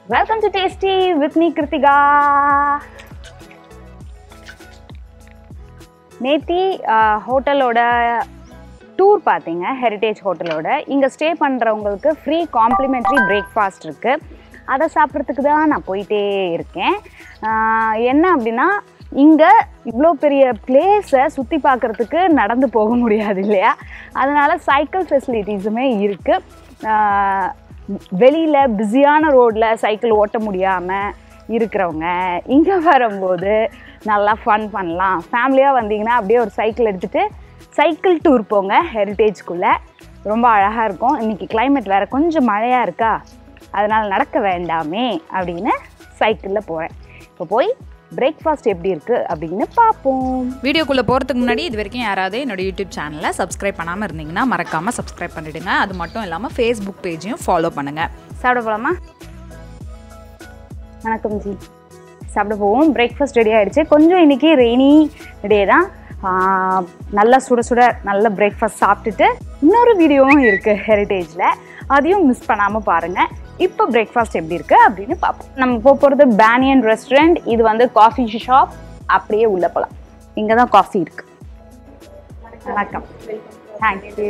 welcome to tasty with me Kiruthika நேத்தி ஹோட்டலோட tour பார்த்தீங்க ஹெரிட்டேஜ் ஹோட்டலோட இங்கே ஸ்டே பண்ணுறவங்களுக்கு ஃப்ரீ காம்ப்ளிமெண்ட்ரி பிரேக்ஃபாஸ்ட் இருக்குது அதை சாப்பிட்றதுக்கு தான் நான் போயிட்டே இருக்கேன் ஆஹ் என்ன அப்படின்னா இங்கே இவ்வளோ பெரிய பிளேஸை சுற்றி பார்க்குறதுக்கு நடந்து போக முடியாது இல்லையா அதனால் சைக்கிள் ஃபெசிலிட்டிஸுமே இருக்குது வெளியில் பிஸியான ரோட்டில் சைக்கிள் ஓட்ட முடியாமல் இருக்கிறவங்க இங்கே வரும்போது நல்லா ஃபன் பண்ணலாம் ஃபேமிலியாக வந்தீங்கன்னா அப்படியே ஒரு சைக்கிள் எடுத்துகிட்டு சைக்கிள் டூர் போங்க ஹெரிட்டேஜ்குள்ளே ரொம்ப அழகாக இருக்கும் இன்றைக்கி climate வேறு கொஞ்சம் மழையாக இருக்கா அதனால் நடக்க வேண்டாமே அப்படின்னு சைக்கிளில் போகிறேன் இப்போ போய் பிரேக்ஃபாஸ்ட் எப்படி இருக்குது அப்படின்னு பார்ப்போம் வீடியோக்குள்ளே போகிறதுக்கு முன்னாடி இது வரைக்கும் யாராவது என்னோட யூடியூப் சேனலை சப்ஸ்கிரைப் பண்ணாமல் இருந்தீங்கன்னா மறக்காமல் சப்ஸ்கிரைப் பண்ணிவிடுங்க அது மட்டும் இல்லாமல் ஃபேஸ்புக் பேஜையும் ஃபாலோ பண்ணுங்கள் சாப்பிட போகலாமா வணக்கம் ஜி சாப்பிட போவோம் பிரேக்ஃபாஸ்ட் ரெடி ஆயிடுச்சு கொஞ்சம் இன்னைக்கு ரெய்னி டே தான் ஆஹ், நல்லா சுட சுட நல்ல பிரேக்ஃபாஸ்ட் சாப்பிட்டுட்டு இன்னொரு வீடியோவும் இருக்குது ஹெரிட்டேஜில் அதையும் மிஸ் பண்ணாமல் பாருங்கள் இப்போ பிரேக்ஃபாஸ்ட் எப்படி இருக்குது அப்படின்னு பார்ப்போம் நம்ம போக போகிறது பேனியன் ரெஸ்டாரண்ட் இது வந்து காஃபி ஷாப் அப்படியே உள்ளே போகலாம் இங்கே தான் காஃபி இருக்குது வணக்கம் thank you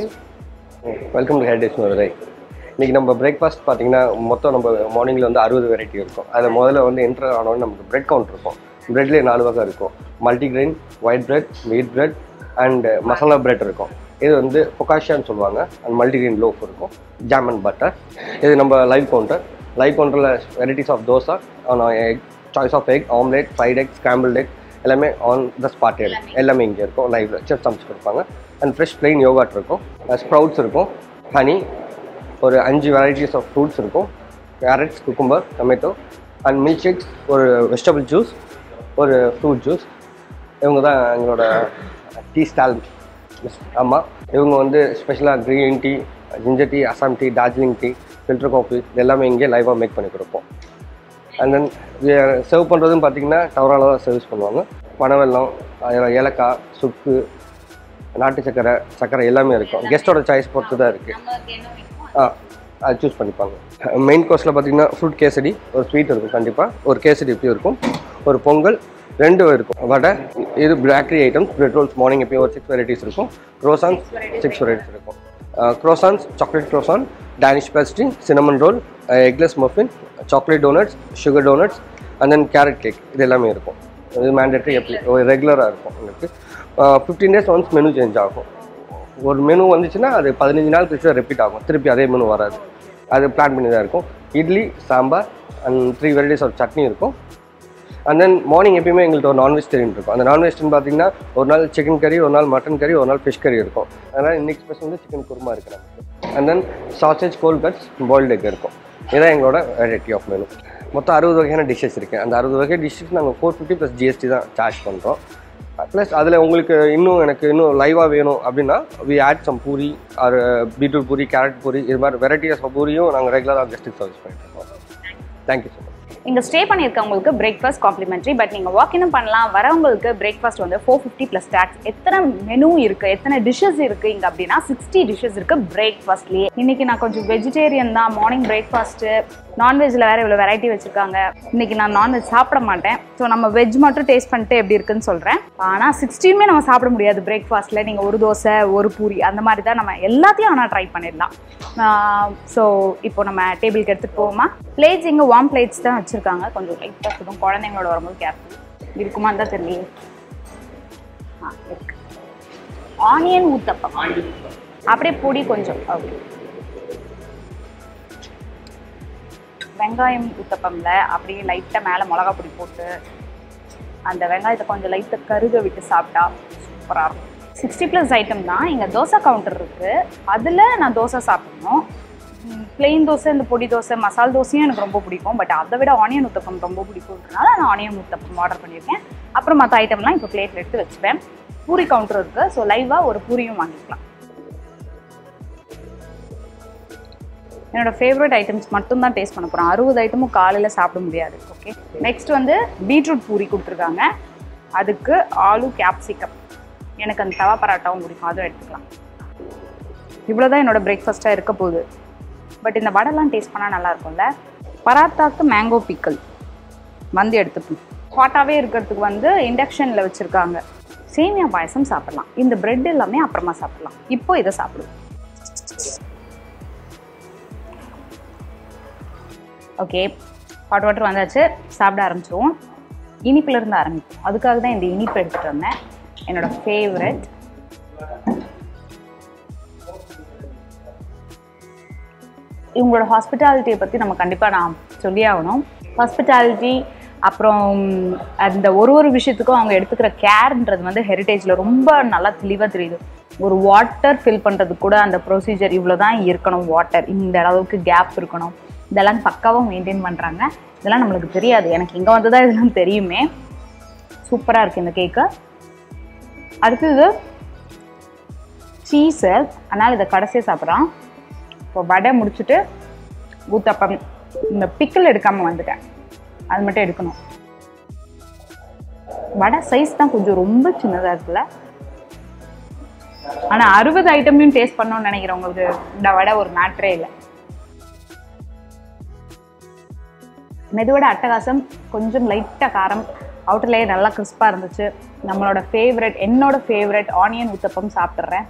welcome to heritage Madurai இன்னைக்கு நம்ம பிரேக்ஃபாஸ்ட் பார்த்தீங்கன்னா மொத்தம் நம்ம மார்னிங்கில் வந்து அறுபது வெரைட்டி இருக்கும் அதில் முதல்ல வந்து என்டர் ஆனோடனே நமக்கு பிரெட் கவுண்ட் இருக்கும் பிரெட்லேயே நாலு வகை இருக்கும் multigrain white bread wheat bread and masala bread இருக்கும் இது வந்து பொக்காஷியான்னு சொல்லுவாங்க அண்ட் மல்டிகிரெயின் லோஃப் இருக்கும் ஜாம் அண்ட் பட்டர் இது நம்ம லைவ் கவுண்டர் லைவ் கவுண்டரில் varieties of dosa egg choice of egg omelette fried egg scramble egg எல்லாமே ஆன் த ஸ்பாட் எடுக்கும் எல்லாமே இங்கே இருக்கும் லைவ்ல செஃப் சமைச்சு கொடுப்பாங்க அண்ட் ஃப்ரெஷ் பிளெயின் யோகாட் இருக்கும் ஸ்ப்ரவுட்ஸ் இருக்கும் ஹனி ஒரு அஞ்சு வெரைட்டிஸ் ஆஃப் ஃப்ரூட்ஸ் இருக்கும் carrots cucumber tomato and milk shakes ஒரு வெஜிடபிள் ஜூஸ் ஒரு ஃப்ரூட் ஜூஸ் இவங்க தான் எங்களோட டீ ஸ்டால் ஆமாம் இவங்க வந்து ஸ்பெஷலாக green tea ginger tea Assam tea Darjeeling tea filter coffee இது எல்லாமே இங்கே லைவாக மேக் பண்ணி கொடுப்போம் அண்ட் தென் சர்வ் பண்ணுறதும் பார்த்தீங்கன்னா டவரால் தான் சர்வீஸ் பண்ணுவாங்க பனவெல்லம் அதில் ஏலக்காய் சுக்கு நாட்டு சக்கரை சக்கரை எல்லாமே இருக்கும் கெஸ்ட்டோட சாய்ஸ் பொறுத்து தான் இருக்குது ஆ அது சூஸ் பண்ணிப்பாங்க மெயின் கோர்ஸில் பார்த்தீங்கன்னா ஃப்ரூட் கேசரி ஒரு ஸ்வீட் இருக்கும் கண்டிப்பாக ஒரு கேசரி எப்பயும் இருக்கும் ஒரு பொங்கல் ரெண்டு இருக்கும் வடை இது bakery items bread rolls morning எப்பயும் ஒரு சிக்ஸ் வெரைட்டிஸ் இருக்கும் க்ரோசான்ஸ் சிக்ஸ் வெரைட்டிஸ் இருக்கும் croissants chocolate croissant danish pastry cinnamon roll eggless muffin chocolate donuts sugar donuts and then carrot cake இது எல்லாமே இருக்கும் இது மேண்டேட்ரி எப்படி ரெகுலராக இருக்கும் உங்களுக்கு fifteen days once menu change ஆகும் ஒரு மெனு வந்துச்சுன்னா அது பதினஞ்சு நாள் கழிச்சு ரிப்பீட் ஆகும் திருப்பி அதே மெனு வராது அது பிளான் பண்ணி தான் இருக்கும் idli sambar and three varieties of chutney இருக்கும் அண்ட் தென் மார்னிங் எப்பயுமே எங்கள்கிட்ட ஒரு நான்வெஜிடேரியன் இருக்கும் அந்த நான்வெஜ்னு பார்த்தீங்கன்னா ஒரு நாள் சிக்கன் கறி ஒரு நாள் மட்டன் கறி ஒரு நாள் ஃபிஷ் கறி இருக்கும் அதனால் இன்னைக்கு ஸ்பெஷல் வந்து சிக்கன் குருமா இருக்குது நமக்கு and then sausage cold cuts boiled egg இருக்கும் இதுதான் எங்களோட வெரைட்டி ஆஃப் மெனு மொத்தம் அறுபது வகையான டிஷ்ஷஸ் இருக்குது அந்த அறுபது வகை டிஷ்ஷஸ் நாங்கள் ஃபோர் ஃபிஃப்டி ப்ளஸ் ஜிஎஸ்டி தான் சார்ஜ் பண்ணுறோம் ப்ளஸ் அதில் உங்களுக்கு இன்னும் எனக்கு இன்னும் லைவாக வேணும் அப்படின்னா we add some puri or beetroot puri carrot puri இது மாதிரி வெரைட்டிஸ் ஆஃப் பூரியும் நாங்கள் ரெகுலராக கெஸ்ட்டுக்கு சர்வீஸ் பண்ணிட்டு இருக்கோம் தேங்க்யூ ஸோ மச் இங்கே ஸ்டே பண்ணியிருக்கவங்களுக்கு பிரேக்ஃபாஸ்ட் காம்ப்ளிமெண்ட்ரி பட் நீங்கள் வாக்கினும் பண்ணலாம் வரவங்களுக்கு பிரேக்ஃபாஸ்ட் வந்து ஃபோர் ஃபிஃப்டி ப்ளஸ் டேக்ஸ் எத்தனை மெனு இருக்குது எத்தனை டிஷ்ஷஸ் இருக்குது இங்கே அப்படின்னா சிக்ஸ்டி டிஷ்ஷஸ் இருக்குது பிரேக்ஃபாஸ்ட்லேயே இன்றைக்கி நான் கொஞ்சம் வெஜிடேரியன் தான் மார்னிங் பிரேக்ஃபாஸ்ட்டு நான்வெஜ்ஜில் வேறு இவ்வளோ வெரைட்டி வச்சுருக்காங்க இன்றைக்கி நான் நான்வெஜ் சாப்பிட மாட்டேன் ஸோ நம்ம வெஜ் மட்டும் டேஸ்ட் பண்ணிட்டு எப்படி இருக்குன்னு சொல்கிறேன் ஆனால் சிக்ஸ்டியுமே நம்ம சாப்பிட முடியாது பிரேக்ஃபாஸ்ட்டில் நீங்கள் ஒரு தோசை ஒரு பூரி அந்த மாதிரி தான் நம்ம எல்லாத்தையும் ஆனால் ட்ரை பண்ணிடலாம் ஸோ இப்போ நம்ம டேபிளுக்கு எடுத்துகிட்டு போவோமா பிளேட்ஸ் இங்கே வார்ம் பிளேட்ஸ் தான் வச்சுருக்காங்க கொஞ்சம் லைட்டாக சுடும் குழந்தைங்களோட வரும்போது கேர்ஃபுல் இருக்குமான்னு தான் தெரியலையே ஆ இருக்கு ஆனியன் ஊத்தப்பம் அப்படியே பொடி கொஞ்சம் ஓகே வெங்காயம் ஊத்தப்பம்ல அப்படியே லைட்டாக மேலே மிளகா பொடி போட்டு அந்த வெங்காயத்தை கொஞ்சம் லைட்டாக கருக விட்டு சாப்பிட்டா சூப்பராக இருக்கும் சிக்ஸ்டி ப்ளஸ் ஐட்டம் தான் இங்கே தோசை கவுண்டர் இருக்குது அதில் நான் தோசை சாப்பிடணும் பிளெயின் தோசை இந்த பொடி தோசை மசால் தோசையும் எனக்கு ரொம்ப பிடிக்கும் பட் அதை விட ஆனியன் ஊத்தப்பம் ரொம்ப பிடிக்கும்ன்றனால நான் ஆனியன் ஊத்தப்பம் ஆர்டர் பண்ணியிருக்கேன் அப்புறம் மற்ற ஐட்டம்லாம் இப்போ பிளேட்டில் எடுத்து வச்சுப்பேன் பூரி கவுண்டர் இருக்குது ஸோ லைவாக ஒரு பூரியும் வாங்கிக்கலாம் என்னோட ஃபேவரட் ஐட்டம்ஸ் மட்டும் தான் டேஸ்ட் பண்ண போகிறேன் அறுபது ஐட்டமும் காலையில் சாப்பிட முடியாது ஓகே நெக்ஸ்ட் வந்து பீட்ரூட் பூரி கொடுத்துருக்காங்க அதுக்கு ஆலு கேப்சிகம் எனக்கு அந்த தவா பராட்டாவும் பிடிக்கும் அதுவும் எடுத்துக்கலாம் இவ்வளோ தான் என்னோட பிரேக்ஃபாஸ்ட்டாக இருக்க போகுது பட் இந்த வடைலாம் டேஸ்ட் பண்ணால் நல்லா இருக்கும்ல பராத்தாக்கு மேங்கோ பிக்கல் வந்து எடுத்துப்போம் ஹாட்டாகவே இருக்கிறதுக்கு வந்து இண்டக்ஷனில் வச்சுருக்காங்க சேமியா பாயசம் சாப்பிடலாம் இந்த பிரெட் எல்லாமே அப்புறமா சாப்பிடலாம் இப்போ இதை சாப்பிடுவோம் ஓகே ஹாட் வாட்டர் வந்தாச்சு சாப்பிட ஆரம்பிச்சிருவோம் இனிப்புல இருந்து ஆரம்பிப்போம் அதுக்காக தான் இந்த இனிப்பு எடுத்துகிட்டு வந்தேன் என்னோட ஃபேவரட் இவங்களோட ஹாஸ்பிட்டாலிட்டியை பற்றி நம்ம கண்டிப்பாக நான் சொல்லியே ஆகணும் ஹாஸ்பிட்டாலிட்டி அப்புறம் அந்த ஒரு ஒரு விஷயத்துக்கும் அவங்க எடுத்துக்கிற கேர்ன்றது வந்து ஹெரிட்டேஜில் ரொம்ப நல்லா தெளிவாக தெரியுது ஒரு வாட்டர் ஃபில் பண்ணுறதுக்கு கூட அந்த ப்ரொசீஜர் இவ்வளோ தான் இருக்கணும் வாட்டர் இந்த அளவுக்கு கேப் இருக்கணும் இதெல்லாம் பக்காவாக மெயின்டைன் பண்ணுறாங்க இதெல்லாம் நம்மளுக்கு தெரியாது எனக்கு இங்கே வந்து தான் இதெல்லாம் தெரியுமே சூப்பராக இருக்குது இந்த கேக்கு அடுத்தது சீஸு அதனால் இதை கடைசியாக சாப்பிட்றான் இப்போ வடை முடிச்சுட்டு ஊத்தப்பம் இந்த பிக்கிள் எடுக்காமல் வந்துட்டேன் அது மட்டும் எடுக்கணும் வடை சைஸ் தான் கொஞ்சம் ரொம்ப சின்னதாக இருக்குல்ல ஆனால் அறுபது ஐட்டமையும் டேஸ்ட் பண்ணணும்னு நினைக்கிறவங்களுக்கு இந்த வடை ஒரு மேட்ரே இல்லை மெதுவோட அட்டகாசம் கொஞ்சம் லைட்டாக காரம் அவுட்டர் லேயர் நல்லா கிறிஸ்பாக இருந்துச்சு நம்மளோட ஃபேவரட் என்னோட ஃபேவரட் ஆனியன் ஊத்தப்பம் சாப்பிட்றேன்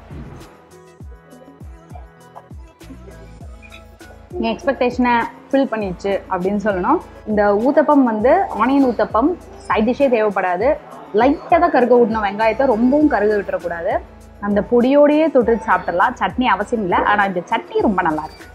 என் எக்ஸ்பெக்டேஷனை ஃபில் பண்ணிடுச்சு அப்படின்னு சொல்லணும் இந்த ஊத்தப்பம் வந்து ஆனியன் ஊத்தப்பம் சைட் டிஷ்ஷே தேவைப்படாது லைட்டாக தான் கருக விடணும் வெங்காயத்தை ரொம்பவும் கருக விட்டுறக்கூடாது அந்த பொடியோடையே தொட்டு சாப்பிடலாம் சட்னி அவசியம் இல்லை ஆனால் இந்த சட்னி ரொம்ப நல்லா இருக்கு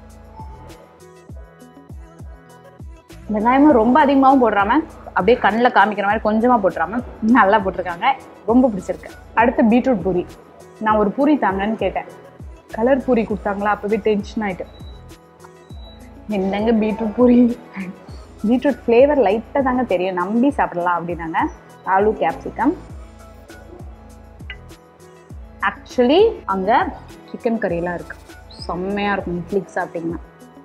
வெங்காயமும் ரொம்ப அதிகமாகவும் போடுறாம அப்படியே கண்ணில் காமிக்கிற மாதிரி கொஞ்சமாக போட்டுறாம நல்லா போட்டிருக்காங்க ரொம்ப பிடிச்சிருக்கு அடுத்து பீட்ரூட் பூரி நான் ஒரு பூரி தாங்கன்னு கேட்டேன் கலர் பூரி கொடுத்தாங்களா அப்போவே டென்ஷன் ஆயிட்டு என்னங்க பீட்ரூட் பூரி பீட்ரூட் ஃப்ளேவர் லைட்டாக தாங்க தெரியும் நம்பி சாப்பிடலாம் அப்படின்னாங்க ஆலு கேப்சிகம் ஆக்சுவலி அங்கே சிக்கன் கறியெல்லாம் இருக்கு செம்மையாக இருக்கும் இட்லிக்கு சாப்பிட்டிங்கன்னா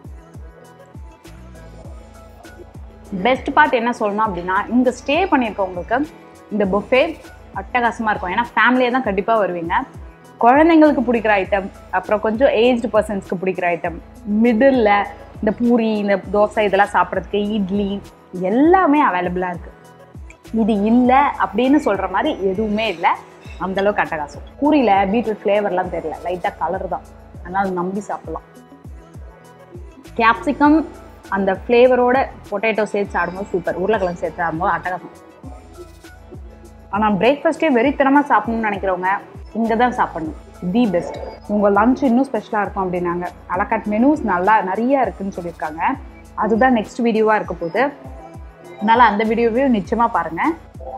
பெஸ்ட் பார்ட் என்ன சொல்லணும் அப்படின்னா இங்கே ஸ்டே பண்ணியிருக்கவங்களுக்கு இந்த புஃபே அட்டகாசமாக இருக்கும் ஏன்னா ஃபேமிலியாக தான் கண்டிப்பாக வருவீங்க குழந்தைங்களுக்கு பிடிக்கிற ஐட்டம் அப்புறம் கொஞ்சம் ஏஜ்டு பர்சன்ஸ்க்கு பிடிக்கிற ஐட்டம் மிடில் இந்த பூரி இந்த தோசை இதெல்லாம் சாப்பிட்றதுக்கு இட்லி எல்லாமே அவைலபிளாக இருக்குது இது இல்லை அப்படின்னு சொல்கிற மாதிரி எதுவுமே இல்லை அந்தளவுக்கு அட்டகாசம் பூரியில் பீட்ரூட் ஃப்ளேவர்லாம் தெரியல லைட்டாக கலர் தான் அதனால் நம்பி சாப்பிட்லாம் கேப்சிகம் அந்த ஃப்ளேவரோட பொட்டேட்டோ சேர்த்து சாப்பிடும்போது சூப்பர் உருளைக்கிழங்கு சேர்த்து சாப்பிடும்போது அட்டகாசம் ஆனால் பிரேக்ஃபாஸ்ட்டே வெறித்தனமாக சாப்பிடணும்னு நினைக்கிறவங்க இங்கே தான் சாப்பிடணும் தி பெஸ்ட் உங்கள் லஞ்ச் இன்னும் ஸ்பெஷலாக இருக்கும் அப்படின்னாங்க அலக்காட் மெனூஸ் நல்லா நிறைய இருக்குன்னு சொல்லியிருக்காங்க அதுதான் நெக்ஸ்ட் வீடியோவாக இருக்க போகுது அதனால் அந்த வீடியோவையும் நிச்சயமாக பாருங்கள்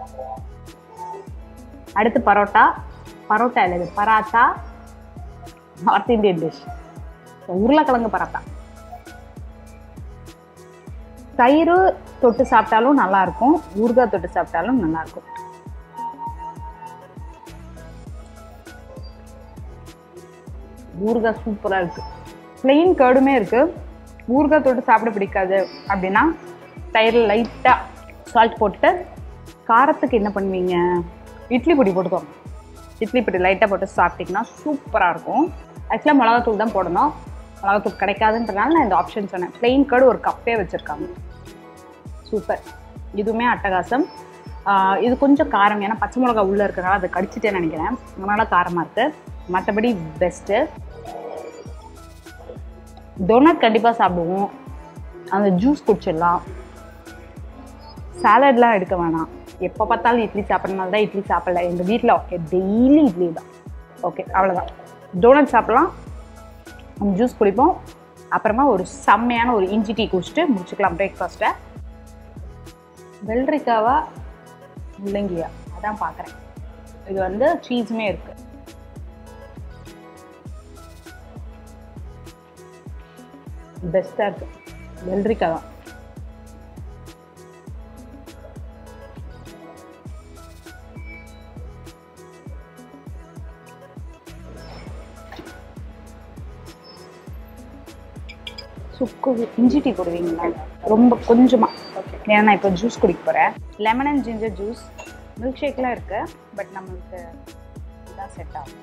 அடுத்து பரோட்டா பரோட்டா இல்லை இது பராத்தா நார்த் இந்தியன் டிஷ் உருளைக்கிழங்கு பரோட்டா தயிர் தொட்டு சாப்பிட்டாலும் நல்லா இருக்கும் ஊறுகாய் தொட்டு சாப்பிட்டாலும் நல்லா இருக்கும் ஊறுகாய் சூப்பராக இருக்கு பிளெயின் கேர்டுமே இருக்கு ஊறுகாய் தொட்டு சாப்பிட பிடிக்காது அப்படின்னா தயிரில் லைட்டாக சால்ட் போட்டு காரத்துக்கு என்ன பண்ணுவீங்க இட்லி பொடி போட்டுக்கோங்க இட்லி பொடி லைட்டாக போட்டு சாப்பிட்டிங்கன்னா சூப்பராக இருக்கும் ஆக்சுவலாக மிளகாத்தூள் தான் போடணும் மிளகாத்தூள் கிடைக்காதுன்றனால நான் இந்த ஆப்ஷன் சொன்னேன் பிளெயின் கேர்டு ஒரு கப்பே வச்சுருக்காங்க சூப்பர் இதுவுமே அட்டகாசம் ஆஹ் இது கொஞ்சம் காரம் ஏன்னா பச்சை மிளகா உள்ளே இருக்கிறனால அதை கடிச்சிட்டேன்னு நினைக்கிறேன் அதனால காரமாக இருக்குது மற்றபடி பெஸ்ட்டு டொனட் கண்டிப்பாக சாப்பிடுவோம் அந்த ஜூஸ் குடிச்சிடலாம் சாலட்லாம் எடுக்க வேணாம் எப்போ பார்த்தாலும் இட்லி சாப்பிட்றதுனால தான் இட்லி சாப்பிடல எங்கள் வீட்டில் ஓகே டெய்லி இட்லி தான் ஓகே அவ்வளோதான் டோனட் சாப்பிடலாம் அந்த ஜூஸ் குடிப்போம் அப்புறமா ஒரு செம்மையான ஒரு இஞ்சி டீ குடிச்சிட்டு முடிச்சுக்கலாம் பிரேக்ஃபாஸ்ட்டை வெள்ளரிக்காவா முள்ளங்கியா அதான் பார்க்குறேன் இது வந்து சீஸுமே இருக்குது பெஸ்ட்டாக இருக்குது வெள்ளரிக்காய் தான் சுக்கு இஞ்சி டீ போடுவீங்களா ரொம்ப கொஞ்சமாக ஏன்னா நான் இப்போ ஜூஸ் குடிக்க போகிறேன் lemon and ginger juice milk ஷேக்லாம் இருக்குது பட் நம்மளுக்கு இதுதான் செட் ஆகும்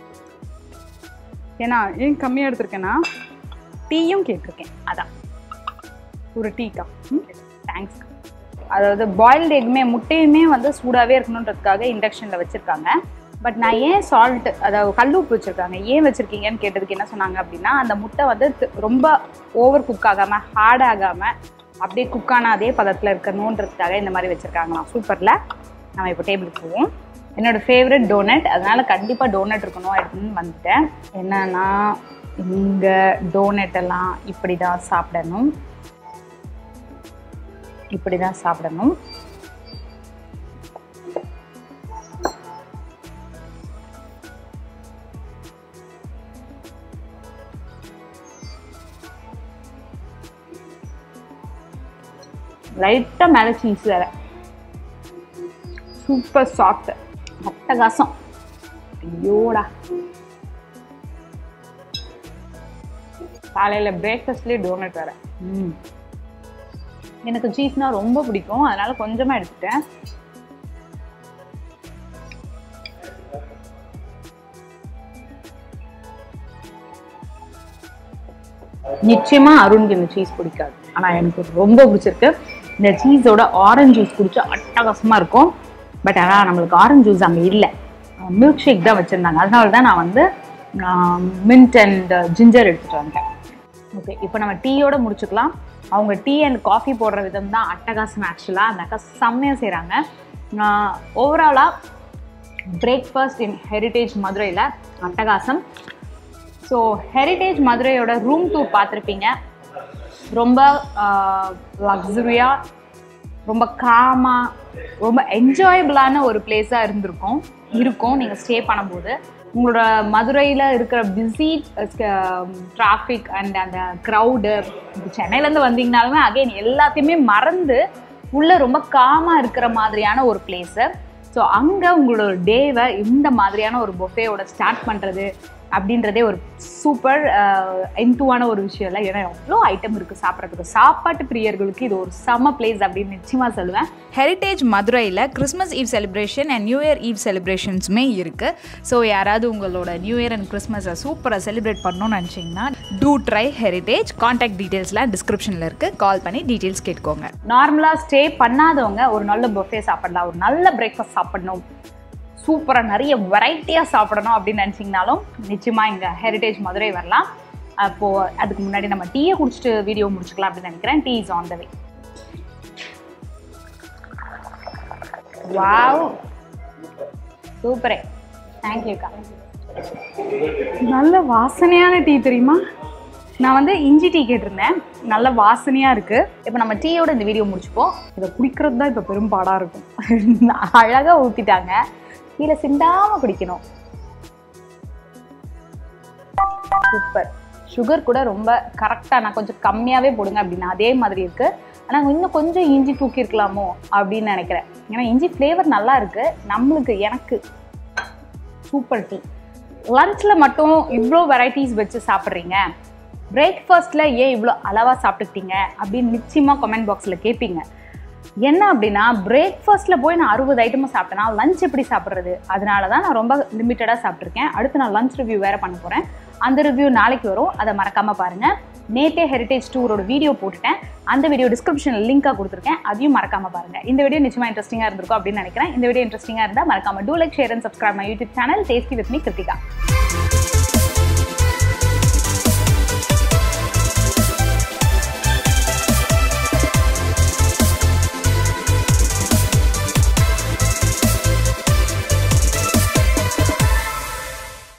ஏன்னா ஏன் கம்மியாக எடுத்திருக்கேன்னா டீயும் கேட்டிருக்கேன் அதான் ஒரு டீக்கா தேங்க்ஸ் அதாவது பாயில்டு எக்குமே முட்டையுமே வந்து சூடாகவே இருக்கணுன்றதுக்காக இண்டக்ஷனில் வச்சுருக்காங்க பட் நான் ஏன் சால்ட் அதாவது கல் உப்பு வச்சுருக்காங்க ஏன் வச்சுருக்கீங்கன்னு கேட்டதுக்கு என்ன சொன்னாங்க அப்படின்னா அந்த முட்டை வந்து தி- ரொம்ப ஓவர் குக் ஆகாமல் ஹார்ட் ஆகாமல் அப்படியே குக் ஆன அதே பதத்தில் இருக்கணுன்றதுக்காக இந்த மாதிரி வச்சுருக்காங்களாம் சூப்பரில் நம்ம இப்போ டேபிளுக்கு போவோம் என்னோட ஃபேவரட் டோனட் அதனால கண்டிப்பாக டோனட் இருக்கணும் அப்படின்னு வந்துட்டேன் என்னன்னா இங்கே டோனட் எல்லாம் இப்படி தான் சாப்பிடணும் இப்படி தான் சாப்பிடணும் லைட்டாக மேலே சீஸ் வேற சூப்பர் சாஃப்ட் அட்டகாசம் ஐயோடா காலையில் பிரேக்ஃபாஸ்ட்லேயே டோனட் வேற ம் எனக்கு சீஸ்னால் ரொம்ப பிடிக்கும் அதனால கொஞ்சமாக எடுத்துட்டேன் நிச்சயமா அருணுக்கு இந்த சீஸ் பிடிக்காது ஆனா எனக்கு ரொம்ப பிடிச்சிருக்கு இந்த சீஸோட ஆரஞ்சு ஜூஸ் குடிச்சா அட்டகாசமா இருக்கும் பட் ஆனால் நம்மளுக்கு ஆரஞ்சு ஜூஸ் அங்கே இல்லை மில்க் ஷேக் தான் வச்சுருந்தாங்க அதனால தான் நான் வந்து மின்ட் அண்ட் ஜிஞ்சர் எடுத்துகிட்டு வந்தேன் ஓகே இப்போ நம்ம டீயோட முடிச்சுக்கலாம் அவங்க டீ அண்ட் காஃபி போடுற விதம் தான் அட்டகாசம் ஆக்சுவலாக அந்த அக்கா செம்மையாக செய்கிறாங்க ஓவராலாக பிரேக்ஃபாஸ்ட் இன் ஹெரிட்டேஜ் மதுரையில் அட்டகாசம் ஸோ ஹெரிட்டேஜ் மதுரையோட ரூம் டூர் பார்த்துருப்பீங்க ரொம்ப லக்ஸுரியாக ரொம்ப காமாக ரொம்ப என்ஜாயபிளான ஒரு பிளேஸாக இருந்திருக்கும் இருக்கும் நீங்கள் ஸ்டே பண்ணும்போது உங்களோட மதுரையில் இருக்கிற பிஸி டிராஃபிக் அண்ட் அந்த க்ரௌடு சென்னையிலேருந்து வந்தீங்கனாலுமே அகைன் எல்லாத்தையுமே மறந்து உள்ளே ரொம்ப காமாக இருக்கிற மாதிரியான ஒரு பிளேஸு ஸோ அங்கே உங்களோட டேவை இந்த மாதிரியான ஒரு பொஃபேயோட ஸ்டார்ட் பண்ணுறது அப்படின்றதே ஒரு சூப்பர் என்டுவான ஒரு விஷயம் இல்லை ஏன்னா அவ்வளோ ஐட்டம் இருக்குது சாப்பிட்றதுக்கு சாப்பாட்டு பிரியர்களுக்கு இது ஒரு செம பிளேஸ் அப்படின்னு நிச்சயமாக சொல்லுவேன் ஹெரிட்டேஜ் மதுரையில் Christmas eve celebration and new year eve செலிப்ரேஷன்ஸுமே இருக்குது ஸோ யாராவது உங்களோட நியூ இயர் அண்ட் கிறிஸ்மஸை சூப்பராக செலிப்ரேட் பண்ணணும்னு நினச்சிங்கன்னா டூ ட்ரை ஹெரிட்டேஜ் காண்டாக்ட் டீட்டெயில்ஸ்லாம் டிஸ்கிரிப்ஷனில் இருக்குது கால் பண்ணி டீட்டெயில்ஸ் கேட்டுக்கோங்க நார்மலாக ஸ்டே பண்ணாதவங்க ஒரு நல்ல பொஃபே சாப்பிடலாம் ஒரு நல்ல பிரேக்ஃபாஸ்ட் சாப்பிடணும் சூப்பராக நிறைய வெரைட்டியாக சாப்பிடணும் அப்படின்னு நினச்சிங்கனாலும் நிச்சயமாக இங்கே ஹெரிட்டேஜ் மதுரை வரலாம் அப்போது அதுக்கு முன்னாடி நம்ம டீயை குடிச்சிட்டு வீடியோ முடிச்சுக்கலாம் அப்படின்னு நினைக்கிறேன் tea is on the way wow சூப்பரே தேங்க்யூக்கா நல்ல வாசனையான டீ தெரியுமா நான் வந்து இஞ்சி டீ கேட்டிருந்தேன் நல்ல வாசனையாக இருக்குது இப்போ நம்ம டீயோட இந்த வீடியோ முடிச்சுப்போம் இதை குடிக்கிறது தான் இப்போ பெரும்பாடாக இருக்கும் அழகாக ஊற்றிட்டாங்க கீழே சிந்தாமல் குடிக்கணும் சூப்பர் சுகர் கூட ரொம்ப கரெக்டாக நான் கொஞ்சம் கம்மியாகவே போடுங்க அப்படின்னா அதே மாதிரி இருக்குது ஆனால் இன்னும் கொஞ்சம் இஞ்சி தூக்கியிருக்கலாமோ அப்படின்னு நினைக்கிறேன் ஏன்னா இஞ்சி ஃப்ளேவர் நல்லா இருக்குது நம்மளுக்கு எனக்கு சூப்பர் டீ லஞ்சில் மட்டும் இவ்வளோ வெரைட்டிஸ் வச்சு சாப்பிட்றீங்க பிரேக்ஃபாஸ்ட்டில் ஏன் இவ்வளோ அளவாக சாப்பிட்டுக்கிட்டீங்க அப்படின்னு நிச்சயமாக கமெண்ட் பாக்ஸில் கேட்பீங்க என்ன அப்படின்னா பிரேக்ஃபாஸ்ட்டில் போய் நான் அறுபது ஐட்டமும் சாப்பிட்டேன்னா லஞ்ச் எப்படி சாப்பிட்றது அதனால தான் நான் ரொம்ப லிமிட்டடாக சாப்பிட்ருக்கேன் அடுத்து நான் லஞ்ச் ரிவ்யூ வேறு பண்ண போகிறேன் அந்த ரிவ்யூ நாளைக்கு வரும் அதை மறக்காமல் பாருங்கள் நேத்தே ஹெரிட்டேஜ் டூரோட வீடியோ போட்டுட்டேன் அந்த வீடியோ டிஸ்கிரிப்ஷனில் லிங்காக கொடுத்துருக்கேன் அதையும் மறக்காமல் பாருங்கள் இந்த வீடியோ நிச்சயமாக இன்ட்ரெஸ்டிங்காக இருந்திருக்கும் அப்படின்னு நினைக்கிறேன் இந்த வீடியோ இன்ட்ரெஸ்டிங்காக இருந்தால் மறக்காம do like share and subscribe my YouTube channel tasty with me Kiruthika